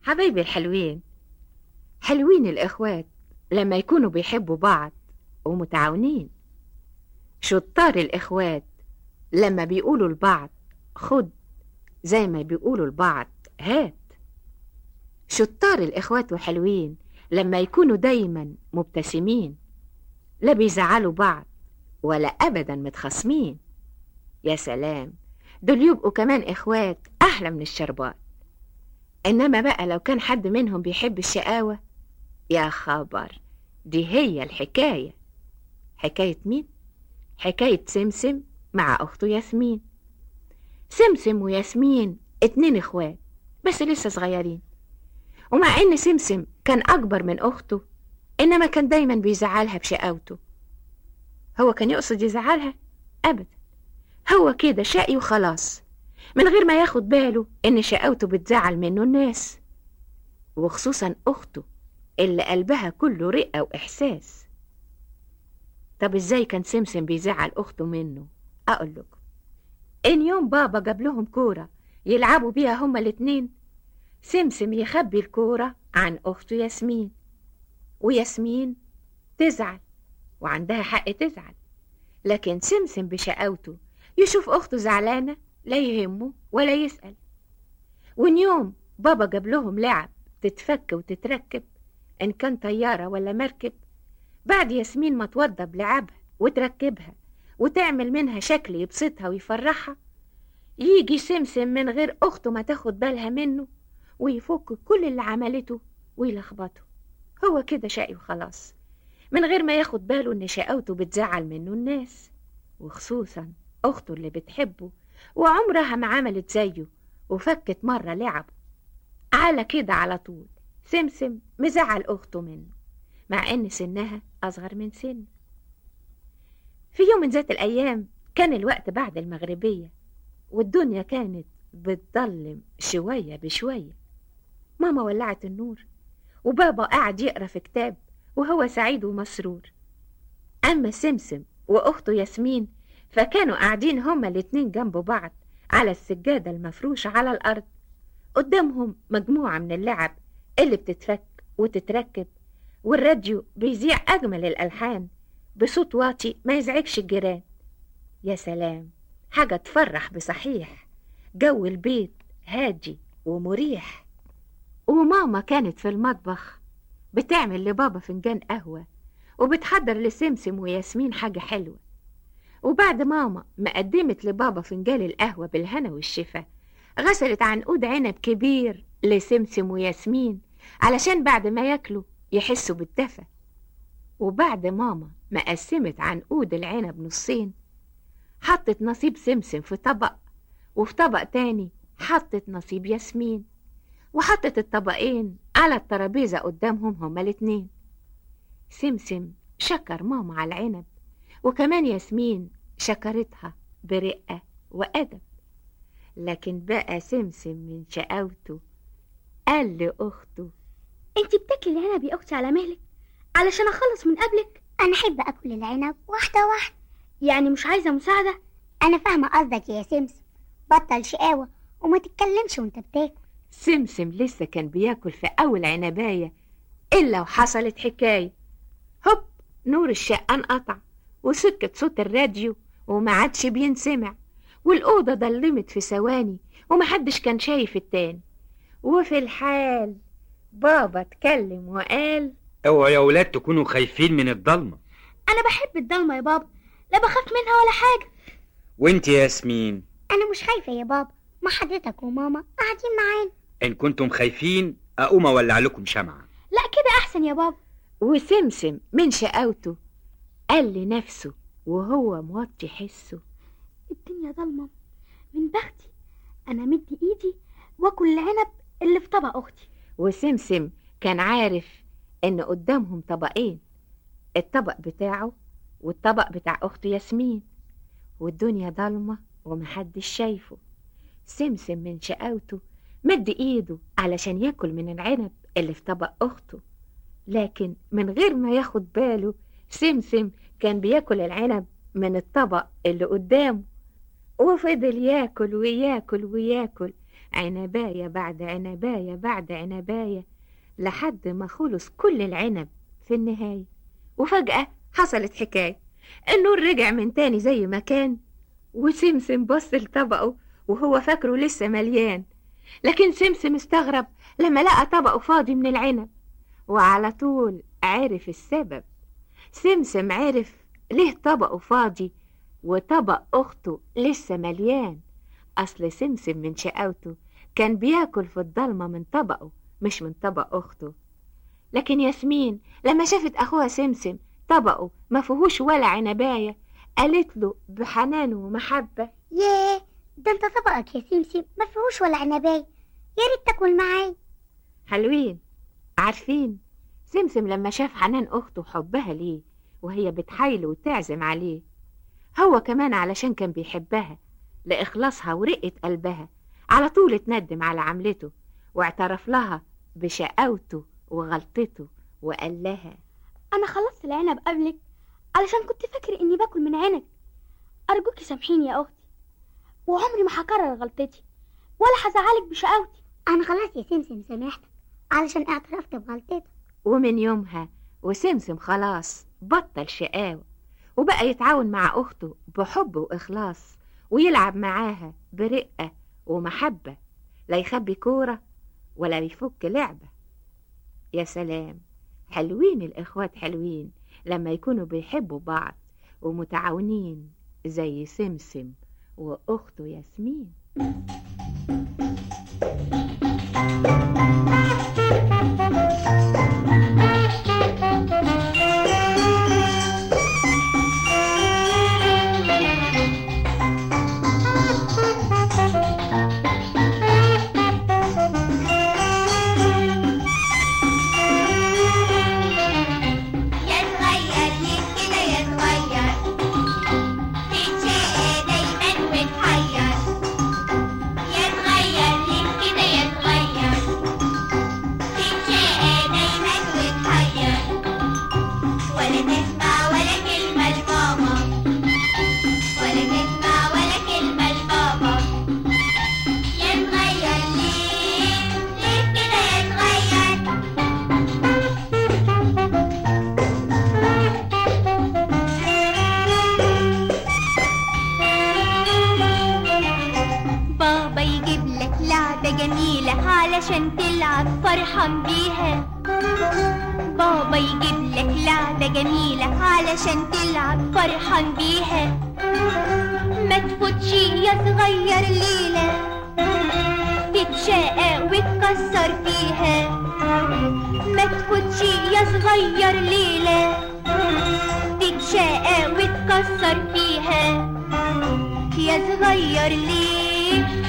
حبايبي الحلوين حلوين الإخوات لما يكونوا بيحبوا بعض ومتعاونين شطار الإخوات لما بيقولوا لبعض خد زي ما بيقولوا لبعض هات شطار الإخوات وحلوين لما يكونوا دايما مبتسمين لا بيزعلوا بعض ولا أبدا متخاصمين يا سلام دول يبقوا كمان إخوات أحلى من الشربات إنما بقى لو كان حد منهم بيحب الشقاوة يا خبر دي هي الحكاية حكاية مين؟ حكاية سمسم مع أخته ياسمين سمسم وياسمين اتنين إخوات بس لسه صغيرين ومع إن سمسم كان أكبر من أخته إنما كان دايما بيزعلها بشقاوته هو كان يقصد يزعلها أبدا هو كده شقي وخلاص من غير ما ياخد باله إن شقاوته بتزعل منه الناس وخصوصا أخته اللي قلبها كله رقة وإحساس طب إزاي كان سمسم بيزعل أخته منه أقول لكم إن يوم بابا جاب لهم كورة يلعبوا بيها هما الاتنين سمسم يخبي الكورة عن أخته ياسمين وياسمين تزعل وعندها حق تزعل لكن سمسم بشقاوته يشوف أخته زعلانة لا يهمه ولا يسأل وإن يوم بابا جاب لهم لعب تتفك وتتركب إن كان طيارة ولا مركب بعد ياسمين ما توضب لعبها وتركبها وتعمل منها شكل يبسطها ويفرحها يجي سمسم من غير أخته ما تاخد بالها منه ويفك كل اللي عملته ويلخبطه هو كده شقي وخلاص من غير ما ياخد باله إن شقاوته بتزعل منه الناس وخصوصا أخته اللي بتحبه وعمرها ما عملت زيه وفكت مرة لعبه على كده على طول سمسم مزعل أخته منه مع إن سنها أصغر من سن في يوم من ذات الأيام كان الوقت بعد المغربية والدنيا كانت بتضلم شوية بشوية ماما ولعت النور وبابا قاعد يقرا في كتاب وهو سعيد ومسرور أما سمسم وأخته ياسمين فكانوا قاعدين هما الاتنين جنب بعض على السجادة المفروشة على الأرض قدامهم مجموعة من اللعب اللي بتتفك وتتركب والراديو بيذيع أجمل الألحان بصوت واطي ما يزعجش الجيران يا سلام حاجة تفرح بصحيح جو البيت هادي ومريح وماما كانت في المطبخ بتعمل لبابا فنجان قهوة وبتحضر لسمسم وياسمين حاجة حلوة وبعد ماما ما قدمت لبابا فنجان القهوة بالهنا والشفا غسلت عنقود عنب كبير لسمسم وياسمين علشان بعد ما ياكلوا يحسوا بالدفى وبعد ماما ما قسمت عنقود العنب نصين حطت نصيب سمسم في طبق وفي طبق تاني حطت نصيب ياسمين وحطت الطبقين على الترابيزة قدامهم هما الاتنين سمسم شكر ماما على العنب وكمان ياسمين شكرتها برقة وأدب لكن بقى سمسم من شقاوته قال لأخته انت بتاكلي العنب يا اختي على مهلك علشان اخلص من قبلك انا احب اكل العنب واحده واحده يعني مش عايزه مساعده انا فاهمه قصدك يا سمسم بطل شقاوه وما تتكلمش وانت بتاكل سمسم لسه كان بياكل في أول عنباية إلا وحصلت حكاية هوب نور الشقة انقطع وسكت صوت الراديو وما عادش بينسمع والأوضة ضلمت في ثواني ومحدش كان شايف التاني وفي الحال بابا اتكلم وقال اوعوا يا ولاد تكونوا خايفين من الضلمة انا بحب الضلمه يا بابا لا بخاف منها ولا حاجه وانت يا ياسمين انا مش خايفه يا بابا ما حضرتك وماما قاعدين معانا ان كنتم خايفين اقوم اولع لكم شمعة لا كده احسن يا بابا وسمسم من شقاوته قال لنفسه وهو موطي حسه الدنيا ضلمه من بختي انا مدي ايدي واكل العنب اللي في طبق اختي وسمسم كان عارف ان قدامهم طبقين الطبق بتاعه والطبق بتاع اخته ياسمين والدنيا ضلمة ومحدش شايفه سمسم من شقاوته مد ايده علشان ياكل من العنب اللي في طبق اخته لكن من غير ما ياخد باله سمسم كان بياكل العنب من الطبق اللي قدامه وفضل ياكل وياكل وياكل عنباية بعد عنباية بعد عنباية لحد ما خلص كل العنب في النهاية وفجأة حصلت حكاية النور رجع من تاني زي ما كان وسمسم بص لطبقه وهو فاكره لسه مليان لكن سمسم استغرب لما لقى طبقه فاضي من العنب وعلى طول عرف السبب سمسم عرف ليه طبقه فاضي وطبق أخته لسه مليان أصل سمسم من شقاوته كان بياكل في الضلمة من طبقه مش من طبق أخته لكن ياسمين لما شافت أخوها سمسم طبقه ما فيهوش ولا عنباية قالت له بحنان ومحبة ياه ده انت طبقك يا سمسم ما فيهوش ولا عنباية يا ريت تاكل معايا حلوين عارفين سمسم لما شاف حنان أخته وحبها ليه وهي بتحايله وتعزم عليه هو كمان علشان كان بيحبها لإخلاصها ورقة قلبها على طول اتندم على عملته واعترف لها بشقاوته وغلطته وقال لها انا خلصت العنب قبلك علشان كنت فاكر اني باكل من عنب ارجوكي سامحيني يا اختي وعمري ما هكرر غلطتي ولا هزعلك بشقاوتي انا خلاص يا سمسم سامحتك علشان اعترفت بغلطتك ومن يومها وسمسم خلاص بطل شقاوة وبقى يتعاون مع أخته بحب وإخلاص ويلعب معاها برقة ومحبة لا يخبي كورة ولا يفك لعبة يا سلام حلوين الإخوات حلوين لما يكونوا بيحبوا بعض ومتعاونين زي سمسم وأخته ياسمين يتغير ليه كده يتغير تتشقى دايما وتحير يتغير ليه كده يتغير تتشقى دايما وتحير ولا تسمع ولا كلمة لماما ولا تسمع ولا كلمة لبابا يتغير ليه ليه كده يتغير بابا يجيب لك لعبة جميلة علشان تلعب فرحان بيها بابا يجيب لك لعبة جميلة علشان تلعب فرحان بيها ما تفوتش يا صغير ليلة تتشقى وتكسر فيها ما تفوتش يا صغير ليلة تتشقى وتكسر فيها يا صغير ليه